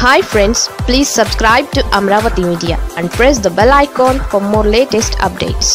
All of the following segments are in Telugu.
hi friends please subscribe to Amaravati media and press the bell icon for more latest updates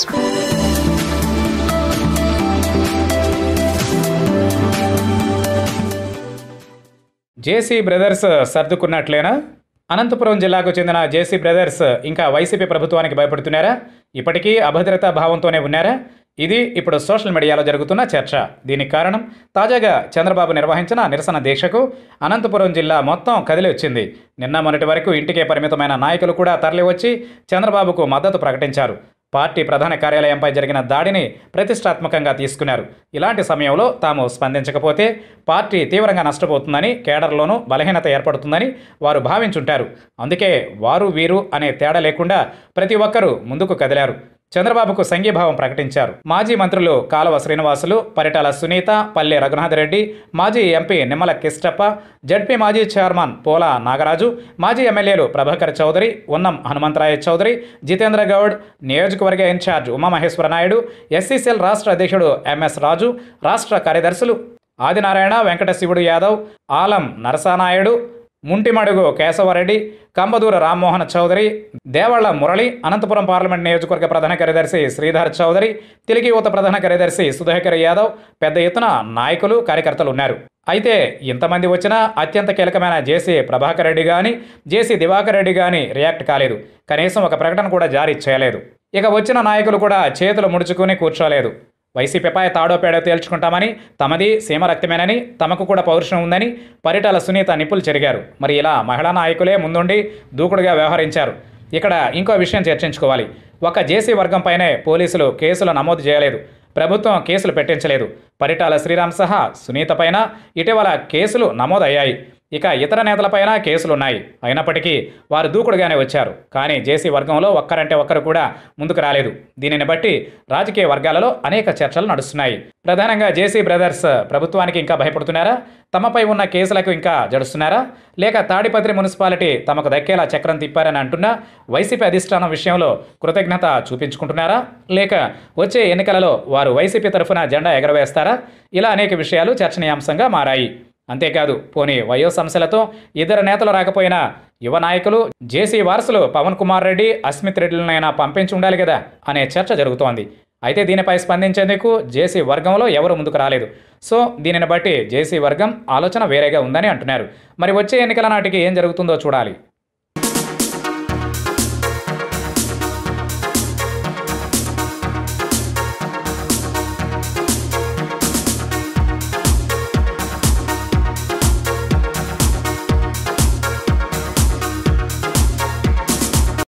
JC brothers సర్దుకున్నట్లేనా అనంతపురం జిల్లాకు చెందిన జేసీ బ్రదర్స్ ఇంకా వైసీపీ ప్రభుత్వానికి భయపడుతున్నారా ఇప్పటికీ అభద్రతా భావంతోనే ఉన్నారా ఇది ఇప్పుడు సోషల్ మీడియాలో జరుగుతున్న చర్చ దీనికి కారణం తాజాగా చంద్రబాబు నిర్వహించిన నిరసన దీక్షకు అనంతపురం జిల్లా మొత్తం కదిలి వచ్చింది నిన్న మొన్నటి వరకు ఇంటికే పరిమితమైన నాయకులు కూడా తరలివచ్చి చంద్రబాబుకు మద్దతు ప్రకటించారు పార్టీ ప్రధాన కార్యాలయంపై జరిగిన దాడిని ప్రతిష్టాత్మకంగా తీసుకున్నారు ఇలాంటి సమయంలో తాము స్పందించకపోతే పార్టీ తీవ్రంగా నష్టపోతుందని కేడర్లోనూ బలహీనత ఏర్పడుతుందని వారు భావించుంటారు అందుకే వారు వీరు అనే తేడా లేకుండా ప్రతి ఒక్కరూ ముందుకు కదిలారు చంద్రబాబుకు సంఘీభావం ప్రకటించారు మాజీ మంత్రులు కాలువ శ్రీనివాసులు పరిటాల సునీత పల్లె రఘునాథ్ రెడ్డి మాజీ ఎంపీ నిమ్మల కిష్టప్ప జడ్పీ మాజీ చైర్మన్ పోల నాగరాజు మాజీ ఎమ్మెల్యేలు ప్రభాకర్ చౌదరి ఉన్నం హనుమంతరాయ చౌదరి జితేంద్ర గౌడ్ నియోజకవర్గ ఇన్ఛార్జ్ ఉమామహేశ్వర నాయుడు ఎస్సీసీఎల్ రాష్ట్ర అధ్యక్షుడు ఎంఎస్ రాజు రాష్ట్ర కార్యదర్శులు ఆదినారాయణ వెంకటశివుడు యాదవ్ ఆలం నరసానాయుడు ముంటిమడుగు కేశవరెడ్డి కంబదూర రామ్మోహన్ చౌదరి దేవళ్ల మురళి అనంతపురం పార్లమెంట్ నియోజకవర్గ ప్రధాన కార్యదర్శి శ్రీధర్ చౌదరి తిలిగి యువత ప్రధాన కార్యదర్శి సుధాకర్ యాదవ్ పెద్ద ఎత్తున నాయకులు కార్యకర్తలు ఉన్నారు అయితే ఇంతమంది వచ్చినా అత్యంత కీలకమైన జేసీ ప్రభాకర్ రెడ్డి కానీ జేసీ దివాకర్ రెడ్డి కానీ రియాక్ట్ కాలేదు కనీసం ఒక ప్రకటన కూడా జారీ చేయలేదు ఇక వచ్చిన నాయకులు కూడా చేతులు ముడుచుకుని కూర్చోలేదు వైసీపీపై తాడో పేడో తేల్చుకుంటామని తమది సీమ రక్తమేనని తమకు కూడా పౌరుషం ఉందని పరిటాల సునీత నిప్పులు చెరిగారు మరి ఇలా మహిళా నాయకులే ముందుండి దూకుడుగా వ్యవహరించారు ఇక్కడ ఇంకో విషయం చర్చించుకోవాలి ఒక జేసీ వర్గంపైనే పోలీసులు కేసులు నమోదు చేయలేదు ప్రభుత్వం కేసులు పెట్టించలేదు పరిటాల శ్రీరామ్ సహా సునీత పైన ఇటీవల కేసులు నమోదయ్యాయి ఇక ఇతర నేతలపైన కేసులున్నాయి అయినప్పటికీ వారు దూకుడుగానే వచ్చారు కానీ జేసీ వర్గంలో ఒక్కరంటే ఒక్కరు కూడా ముందుకు రాలేదు దీనిని బట్టి రాజకీయ వర్గాలలో అనేక చర్చలు నడుస్తున్నాయి ప్రధానంగా జేసీ బ్రదర్స్ ప్రభుత్వానికి ఇంకా భయపడుతున్నారా తమపై ఉన్న కేసులకు ఇంకా జడుస్తున్నారా లేక తాడిపత్రి మున్సిపాలిటీ తమకు దక్కేలా చక్రం తిప్పారని అంటున్నా వైసీపీ అధిష్టానం విషయంలో కృతజ్ఞత చూపించుకుంటున్నారా లేక వచ్చే ఎన్నికలలో వారు వైసీపీ తరఫున జెండా ఎగరవేస్తారా ఇలా అనేక విషయాలు చర్చనీయాంశంగా మారాయి అంతేకాదు పోనీ వయో సమస్యలతో ఇద్దరు నేతలు రాకపోయినా యువ నాయకులు జేసీ వారసులు పవన్ కుమార్ రెడ్డి అస్మిత్ రెడ్డిలనైనా పంపించి ఉండాలి కదా అనే చర్చ జరుగుతోంది అయితే దీనిపై స్పందించేందుకు జేసీ వర్గంలో ఎవరు ముందుకు రాలేదు సో దీనిని బట్టి జేసీ వర్గం ఆలోచన వేరేగా ఉందని అంటున్నారు మరి వచ్చే ఎన్నికల నాటికి ఏం జరుగుతుందో చూడాలి